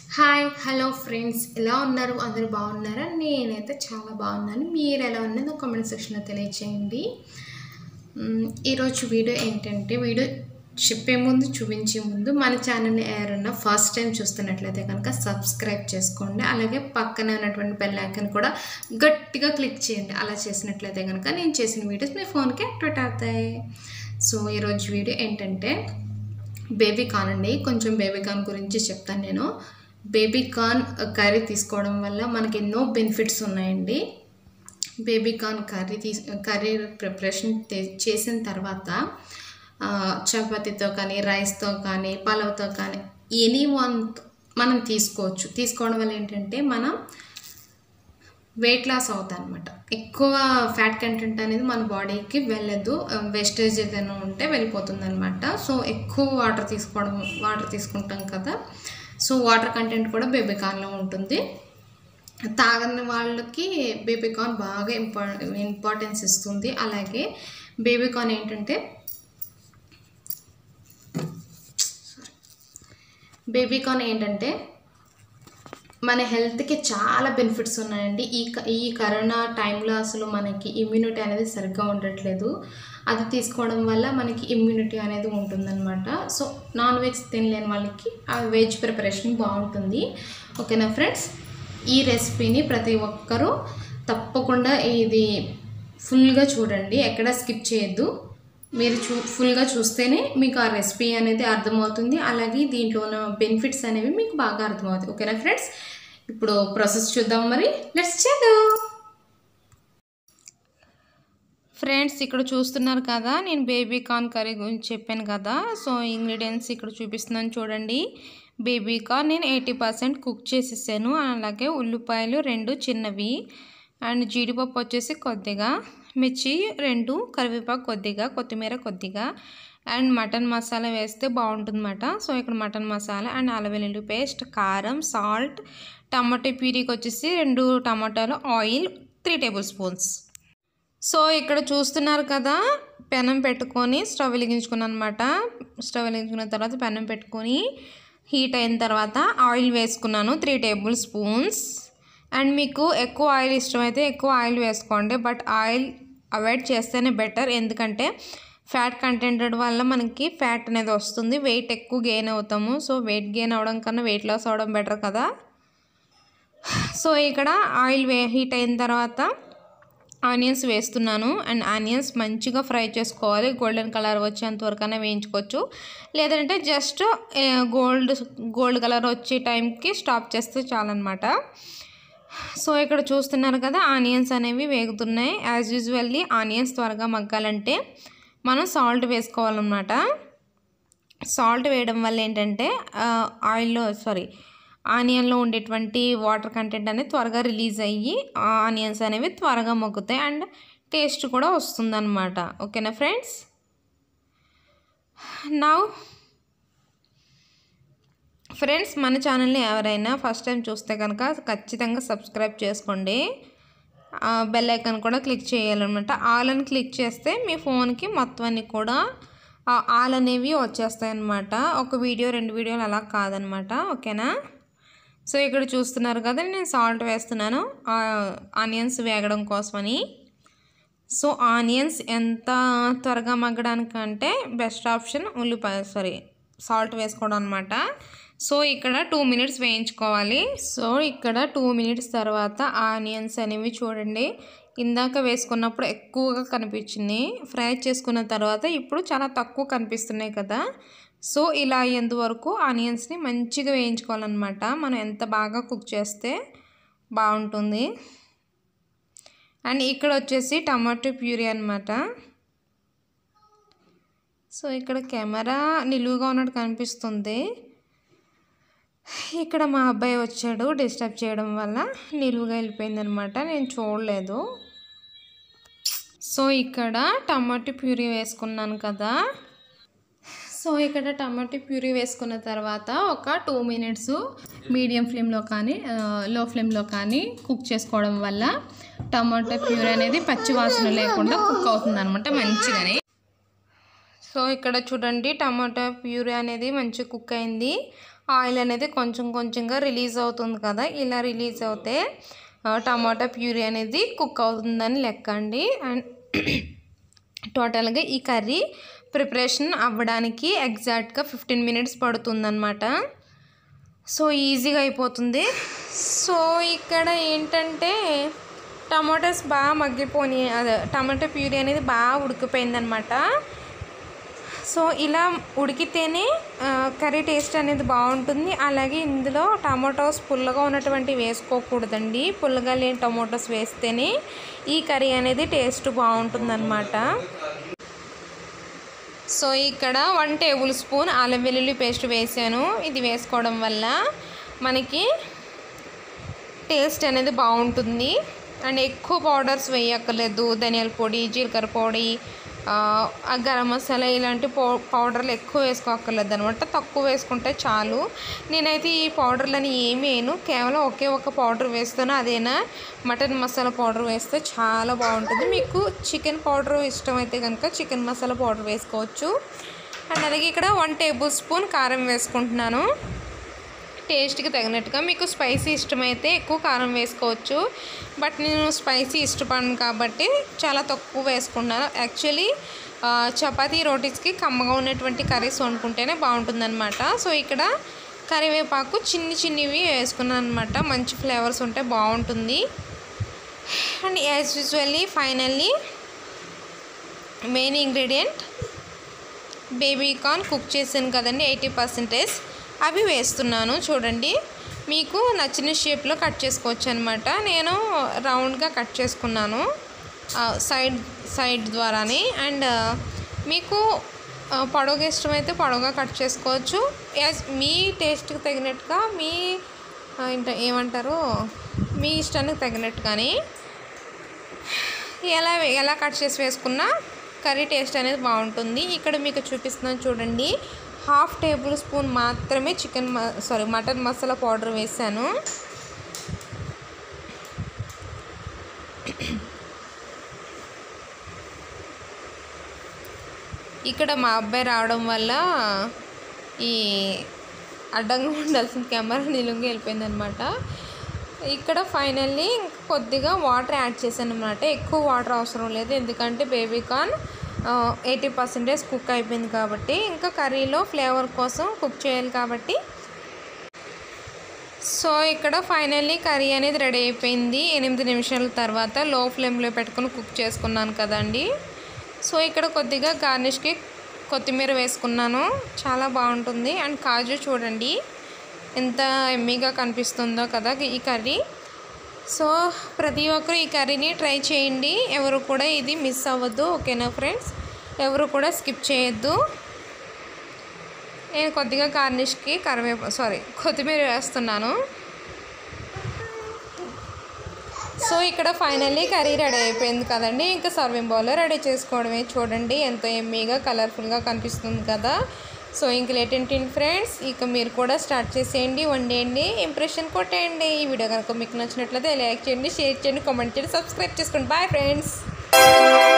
hi hello friends ఎలా ఉన్నారు అందరూ బాగున్నారా నేనైతే చాలా బాగున్నాను మీరు ఎలా ఉన్నదో కామెంట్ సెక్షన్లో తెలియచేయండి మ్, ఈరోజు వీడియో ఏంటంటే వీడియో చెప్పే ముందు చూపించే ముందు మన ఛానల్ని ఎవరన్నా ఫస్ట్ టైం చూస్తున్నట్లయితే కనుక సబ్స్క్రైబ్ చేసుకోండి అలాగే పక్కన ఉన్నటువంటి బెల్ ఐకాన్ కూడా గట్టిగా క్లిక్ చేయండి అలా చేసినట్లయితే కనుక నేను చేసిన వీడియోస్ మీ ఫోన్కి యాక్టివేట్ అవుతాయి సో ఈరోజు వీడియో ఏంటంటే బేబీ కార్న్ అండి కొంచెం బేబీ కార్న్ గురించి చెప్తాను నేను బేబీ కార్న్ కర్రీ తీసుకోవడం వల్ల మనకి ఎన్నో బెనిఫిట్స్ ఉన్నాయండి బేబీ కార్న్ కర్రీ తీస్ కర్రీ ప్రిపరేషన్ తే- చేసిన తర్వాత ఆ, చపాతీతో కానీ రైస్తో కానీ పలావ్తో కానీ ఎనీ వన్ మనం తీసుకోవచ్చు తీసుకోవడం వల్ల ఏంటంటే మనం వెయిట్ లాస్ అవుతాయి అనమాట ఎక్కువ ఫ్యాట్ కంటెంట్ అనేది మన బాడీకి వెళ్ళదు వేస్టేజ్ ఏదైనా ఉంటే వెళ్ళిపోతుంది అనమాట సో ఎక్కువ వాటర్ తీసుకోవడం వాటర్ తీసుకుంటాం కదా సో వాటర్ కంటెంట్ కూడా బేబీ కార్న్లో ఉంటుంది తాగని వాళ్ళకి బేబీ కార్న్ బాగా ఇంపా ఇంపార్టెన్స్ ఇస్తుంది అలాగే బేబీ కార్న్ ఏంటంటే బేబీ కార్న్ ఏంటంటే మన హెల్త్కి చాలా బెనిఫిట్స్ ఉన్నాయండి ఈ క- ఈ కరోనా టైంలో అసలు మనకి ఇమ్యూనిటీ అనేది సరిగ్గా ఉండట్లేదు అది తీసుకోవడం వల్ల మనకి ఇమ్యూనిటీ అనేది ఉంటుందన్నమాట సో నాన్ వెజ్ తినలేని వాళ్ళకి ఆ వెజ్ ప్రిపరేషన్ బాగుంటుంది ఓకేనా ఫ్రెండ్స్ ఈ రెసిపీని ప్రతి ఒక్కరూ తప్పకుండా ఇది ఫుల్గా చూడండి ఎక్కడ స్కిప్ చేయొద్దు మీరు చూ ఫుల్గా చూస్తేనే మీకు ఆ రెసిపీ అనేది అర్థమవుతుంది అలాగే దీంట్లో ఉన్న బెనిఫిట్స్ అనేవి మీకు బాగా అర్థమవుతాయి ఓకేనా ఫ్రెండ్స్ ఇప్పుడు ప్రాసెస్ చూద్దాం మరి లెట్స్ చేద్దాం ఫ్రెండ్స్ ఇక్కడ చూస్తున్నారు కదా నేను బేబీ కార్న్ కర్రీ గురించి చెప్పాను కదా సో ఇంగ్రీడియంట్స్ ఇక్కడ చూపిస్తున్నాను చూడండి బేబీ కార్న్ నేను ఎయిటీ పర్సెంట్ కుక్ చేసేసాను అలాగే ఉల్లిపాయలు రెండు చిన్నవి అండ్ జీడిపప్పు వచ్చేసి కొద్దిగా మిర్చి రెండు కరివేపాకు కొద్దిగా కొత్తిమీర కొద్దిగా అండ్ మటన్ మసాలా వేస్తే బాగుంటుందన్నమాట సో ఇక్కడ మటన్ మసాలా అండ్ అల్లం వెల్లుల్లి పేస్ట్ కారం సాల్ట్ టమాటో ప్యూరీకి వచ్చేసి రెండు టమాటాలు oil three tablespoons so ఇక్కడ చూస్తున్నారు కదా పెనం పెట్టుకొని స్టవ్ వెలిగించుకున్నాను అనమాట స్టవ్ వెలిగించుకున్న తర్వాత పెనం పెట్టుకొని హీట్ అయిన తర్వాత ఆయిల్ వేసుకున్నాను త్రీ టేబుల్ స్పూన్స్ అండ్ మీకు ఎక్కువ ఆయిల్ ఇష్టమైతే ఎక్కువ ఆయిల్ వేసుకోండి బట్ ఆయిల్ అవాయిడ్ చేస్తేనే బెటర్ ఎందుకంటే ఫ్యాట్ కంటెంటెడ్ వల్ల మనకి ఫ్యాట్ అనేది వస్తుంది వెయిట్ ఎక్కువ గెయిన్ అవుతాము సో వెయిట్ గెయిన్ అవడం కన్నా వెయిట్ లాస్ అవడం బెటర్ కదా సో ఇక్కడ ఆయిల్ వే హీట్ అయిన తర్వాత ఆనియన్స్ వేస్తున్నాను అండ్ ఆనియన్స్ మంచిగా ఫ్రై చేసుకోవాలి గోల్డెన్ కలర్ వచ్చేంత వరకైనా వేయించుకోవచ్చు లేదంటే జస్ట్ గోల్డ్ గోల్డ్ కలర్ వచ్చే టైంకి స్టాప్ చేస్తే చాలన్నమాట సో ఇక్కడ చూస్తున్నారు కదా ఆనియన్స్ అనేవి వేగుతున్నాయి యాజ్ యూజువల్లీ ఆనియన్స్ త్వరగా మగ్గాలంటే మనం సాల్ట్ వేసుకోవాలన్నమాట సాల్ట్ వేయడం వల్ల ఏంటంటే ఆయిల్లో సారీ ఆనియన్లో ఉండేటువంటి వాటర్ కంటెంట్ అనేది త్వరగా రిలీజ్ అయ్యి ఆనియన్స్ అనేవి త్వరగా మొగ్గుతాయి అండ్ టేస్ట్ కూడా వస్తుందన్నమాట ఓకేనా ఫ్రెండ్స్ నా ఫ్రెండ్స్ మన ఛానల్ని ఎవరైనా ఫస్ట్ టైం చూస్తే కనుక ఖచ్చితంగా సబ్స్క్రైబ్ చేసుకోండి ఆ బెల్ ఐకాన్ కూడా క్లిక్ చేయాలన్నమాట ఆల్ అని క్లిక్ చేస్తే మీ ఫోన్కి మొత్తం అన్ని కూడా ఆ ఆల్ అనేవి వచ్చేస్తాయి అన్నమాట ఒక వీడియో రెండు వీడియోలు అలా కాదనమాట ఓకేనా సో ఇక్కడ చూస్తున్నారు కదా నేను సాల్ట్ వేస్తున్నాను ఆనియన్స్ వేగడం కోసమని సో ఆనియన్స్ ఎంత త్వరగా మగ్గడానికంటే బెస్ట్ ఆప్షన్ ఉల్లిపాయ సారీ సాల్ట్ వేసుకోవడం అనమాట సో ఇక్కడ టూ మినిట్స్ వేయించుకోవాలి సో ఇక్కడ టూ మినిట్స్ తర్వాత ఆనియన్స్ అనేవి చూడండి ఇందాక వేసుకున్నప్పుడు ఎక్కువగా కనిపించింది ఫ్రై చేసుకున్న తర్వాత ఇప్పుడు చాలా తక్కువ కనిపిస్తున్నాయి కదా సో ఇలా అయ్యేంత వరకు ఆనియన్స్ని మంచిగా వేయించుకోవాలన్నమాట మనం ఎంత బాగా కుక్ చేస్తే బాగుంటుంది అండ్ ఇక్కడ వచ్చేసి టమాటో ప్యూరీ అనమాట సో ఇక్కడ కెమెరా నిలువుగా ఉన్నట్టు కనిపిస్తుంది ఇక్కడ మా అబ్బాయి వచ్చాడు డిస్టర్బ్ చేయడం వల్ల నిలువుగా వెళ్ళిపోయింది అనమాట నేను చూడలేదు సో ఇక్కడ టమాటో ప్యూరీ వేసుకున్నాను కదా సో ఇక్కడ టమాటో ప్యూరీ వేసుకున్న తర్వాత ఒక టూ మినిట్స్ మీడియం ఫ్లేమ్లో కానీ లో ఫ్లేమ్లో కానీ కుక్ చేసుకోవడం వల్ల టమాటో ప్యూరీ అనేది పచ్చి వాసన లేకుండా కుక్ అవుతుంది అనమాట మంచిగానే సో ఇక్కడ చూడండి టమాటా ప్యూరీ అనేది మంచిగా కుక్ అయింది ఆయిల్ అనేది కొంచెం కొంచెంగా రిలీజ్ అవుతుంది కదా ఇలా రిలీజ్ అవుతే ఆ, టమాటా ప్యూరీ అనేది కుక్ అవుతుందని లెక్క అండి అండ్ టోటల్గా ఈ కర్రీ ప్రిపరేషన్ అవ్వడానికి ఎగ్జాక్ట్గా ఫిఫ్టీన్ మినిట్స్ పడుతుందన్నమాట సో ఈజీగా అయిపోతుంది సో ఇక్కడ ఏంటంటే టమాటాస్ బాగా మగ్గిపోయి అదే టమాటా ప్యూరీ అనేది బాగా ఉడికిపోయిందనమాట సో ఇలా ఉడికితేనే ఆ, కర్రీ టేస్ట్ అనేది బాగుంటుంది అలాగే ఇందులో టమాటోస్ పుల్లగా ఉన్నటువంటి వేసుకోకూడదండి పుల్లగా లేని టమాటోస్ వేస్తేనే ఈ కర్రీ అనేది టేస్ట్ బాగుంటుందన్నమాట సో ఇక్కడ వన్ టేబుల్ స్పూన్ అల్లం వెల్లుల్లి పేస్ట్ వేసాను ఇది వేసుకోవడం వల్ల మనకి టేస్ట్ అనేది బాగుంటుంది అండ్ ఎక్కువ పౌడర్స్ వేయక్కర్లేదు ధనియాల పొడి జీలకర్ర పొడి ఆ, ఆ గరం మసాలా ఇలాంటి పౌ పౌడర్లు ఎక్కువ వేసుకోక్కర్లేదు అనమాట తక్కువ వేసుకుంటే చాలు నేనైతే ఈ పౌడర్లని ఏమి వేయను కేవలం ఒకే ఒక పౌడర్ వేస్తాను అదేనా మటన్ మసాలా పౌడర్ వేస్తే చాలా బాగుంటుంది మీకు చికెన్ పౌడర్ ఇష్టమైతే కనుక చికెన్ మసాలా పౌడర్ వేసుకోవచ్చు అండ్ అలాగే ఇక్కడ వన్ టేబుల్ స్పూన్ కారం వేసుకుంటున్నాను టేస్ట్కి తగినట్టుగా మీకు స్పైసీ ఇష్టమైతే ఎక్కువ కారం వేసుకోవచ్చు బట్ నేను స్పైసీ ఇష్టపడను కాబట్టి చాలా తక్కువ వేసుకున్నాను యాక్చువల్లీ ఆ, చపాతీ రోటీస్కి కమ్మగా ఉన్నటువంటి కర్రీస్ వండుకుంటేనే బాగుంటుందన్నమాట సో ఇక్కడ కరివేపాకు చిన్ని చిన్నవి వేసుకున్నాను అనమాట మంచి ఫ్లేవర్స్ ఉంటే బాగుంటుంది and as usually finally main ingredient baby corn cook చేశాను కదండి ఎయిటీ పర్సెంటేజ్ అవి వేస్తున్నాను చూడండి మీకు నచ్చిన షేప్లో కట్ చేసుకోవచ్చు అనమాట నేను రౌండ్గా కట్ చేసుకున్నాను ఆ, సైడ్ సైడ్ ద్వారానే అండ్ మీకు ఆ, పొడవుగా ఇష్టమైతే పొడవుగా కట్ చేసుకోవచ్చు యాజ్ మీ టేస్ట్కి తగినట్టుగా మీ ఆ, ఏంట ఏమంటారు మీ ఇష్టానికి తగినట్టుగానే ఎలా ఎలా కట్ చేసి వేసుకున్నా కర్రీ టేస్ట్ అనేది బాగుంటుంది ఇక్కడ మీకు చూపిస్తున్నాను చూడండి హాఫ్ టేబుల్ స్పూన్ మాత్రమే chicken sorry mutton masala powder వేసాను ఇక్కడ మా అబ్బాయి రావడం వల్ల ఈ అడ్డంగా ఉండాల్సిన కెమెరా నిలుంగి వెళ్ళిపోయిందనమాట ఇక్కడ ఫైనల్లీ కొద్దిగా వాటర్ యాడ్ చేశాను అనమాట ఎక్కువ వాటర్ అవసరం లేదు ఎందుకంటే baby corn eighty percentage cook అయిపోయింది కాబట్టి ఇంకా కర్రీలో ఫ్లేవర్ కోసం కుక్ చేయాలి కాబట్టి సో ఇక్కడ ఫైనల్లీ కర్రీ అనేది రెడీ అయిపోయింది ఎనిమిది నిమిషాల తర్వాత లో ఫ్లేమ్లో పెట్టుకుని కుక్ చేసుకున్నాను కదండి సో ఇక్కడ కొద్దిగా గార్నిష్కి కొత్తిమీర వేసుకున్నాను చాలా బాగుంటుంది అండ్ కాజు చూడండి ఎంత ఎమ్మీగా కనిపిస్తుందో కదా ఈ కర్రీ సో ప్రతి ఒక్కరు ఈ కర్రీని ట్రై చేయండి ఎవరు కూడా ఇది మిస్ అవ్వద్దు ఓకేనా ఫ్రెండ్స్ ఎవరు కూడా స్కిప్ చేయొద్దు నేను కొద్దిగా గార్నిష్కి కరివేప సారీ కొత్తిమీర వేస్తున్నాను సో ఇక్కడ ఫైనల్లీ కర్రీ రెడీ అయిపోయింది కదండి ఇంకా సర్వింగ్ బౌల్లో రెడీ చేసుకోవడమే చూడండి ఎంతో ఎమ్మీగా కలర్ఫుల్గా కనిపిస్తుంది కదా సో ఇంక లేటెంట్ ఫ్రెండ్స్ ఇక మీరు కూడా స్టార్ట్ చేసేయండి వండేయండి ఇంప్రెషన్ కొట్టేయండి ఈ వీడియో కనుక మీకు నచ్చినట్లయితే లైక్ చేయండి షేర్ చేయండి కామెంట్ చేయండి సబ్స్క్రైబ్ చేసుకోండి బాయ్ ఫ్రెండ్స్